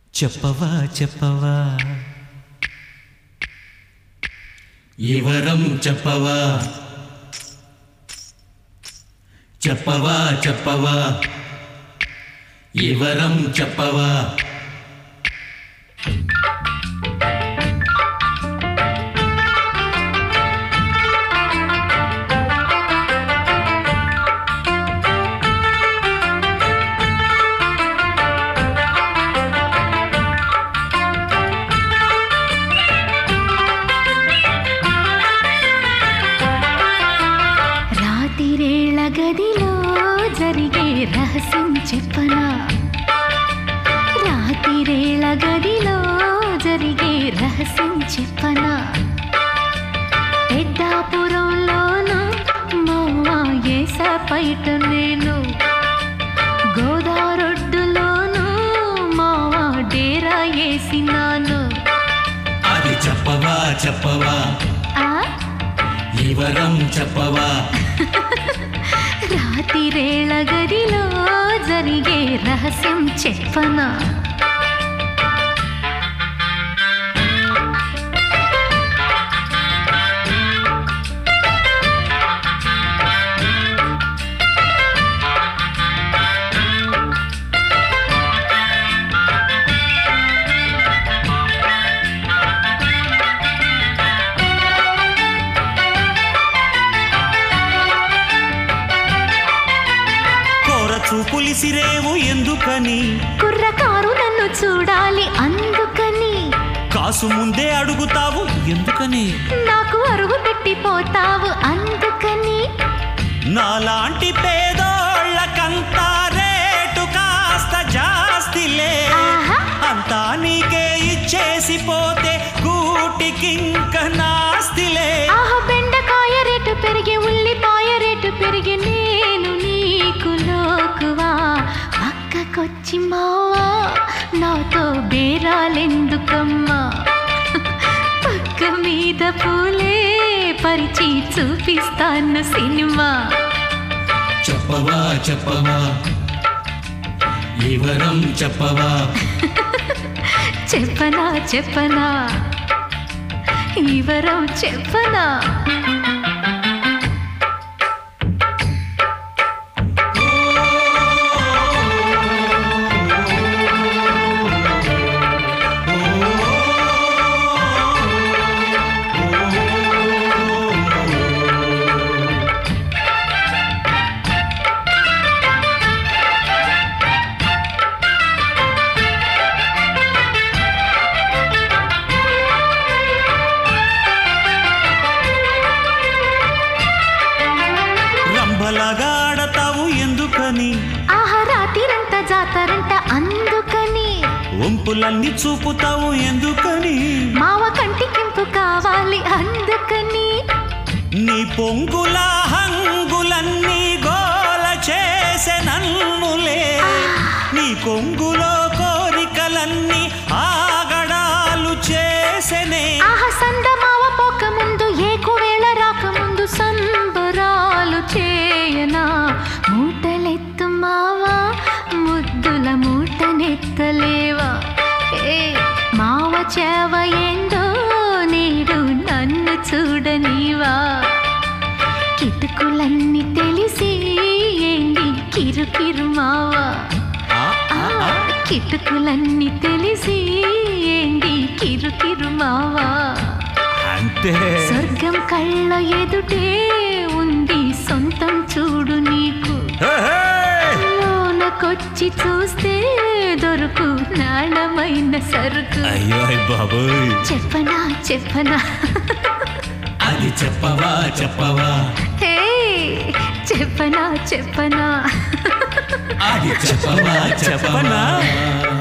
చెప్పవా చెప్పవా వివరం చెప్పవా చెప్పవా చెప్పవా వివరం చెప్పవా రాతిరేళ్ల గదిలో జరిగే రహస్యం చెప్పనా రాతిరేళ్ల గదిలో జరిగే రహస్యం చెప్పనా పెద్దాపురంలోను మోవా ఏస పైట నేను గోదారొడ్డులోను మావా డేరా వేసినాను అది చెప్పవా చెప్పవా ఆ వివరం చెప్పవా రాతిరేళ గదిలో జరిగే రహస్యం చెప్పనా కోర చూపులిసిరేవు ఎందుకని కుర్రకారు నన్ను చూడాలి అందుకని కాసు ముందే అడుగుతావు ఎందుకని నాకు అరుగు పెట్టిపోతావు అందుకని నాలాంటి పేదోళ్ళకంతా రేటు కాస్త జాస్తిలే ఆహా. అంతా నీకే ఇచ్చేసి పోతే కూటికింక నాస్తిలే ఆహ బెండకాయ రేటు పెరిగి ఉల్లిపాయ రేటు పెరిగి నేను నీకు లోకువా పక్కకొచ్చి మావా నాతో బేరాలెందుకమ్మా పక్క మీద పూలే పరిచి చూపిస్తాను సినిమా చెప్పవా చెప్పవా వివరం చెప్పవా చెప్పనా చెప్పనా వివరం చెప్పనా రంభలాగా ఆడతావు ఎందుకని ఆహ రాత్రిరంత జాతరంట అందుకని వంపులన్నీ చూపుతావు ఎందుకని మావ కంటికింపు కావాలి అందుకని నీ పొంగుల హంగులన్నీ గోల చేసే నన్నులే నీ కొంగులో కోరికలన్నీ ఆగడాలు చేసెనే ఆహ సంద మావ పోక ముందు ఏకువేళ రాకముందు సంబరాలు చేయనా మూటలెత్తు మావా ముద్దుల మూటనెత్తలేవా ఏ మావ చేవ ఏందో నేడు నన్ను చూడనివా కిటుకులన్నీ తెలిసి ఏంది కిరుకిరు మావా ఆ, ఆ, ఆ. కిటుకులన్నీ తెలిసి ఏంది కిరుకిరు మావా అంతే స్వర్గం కళ్ళ ఎదుటే ఉంది సొంతం చూడు నీకు హే, హే. లోనకొచ్చి చూస్తే దొరుకు నాణమైన సరుకు అయ్యో అయ్ బాబోయ్ చెప్పనా చెప్పనా అది చెప్పవా చెప్పవా హే చెప్పనా చెప్పనా అది చెప్పవా చెప్పనా? చెప్పనా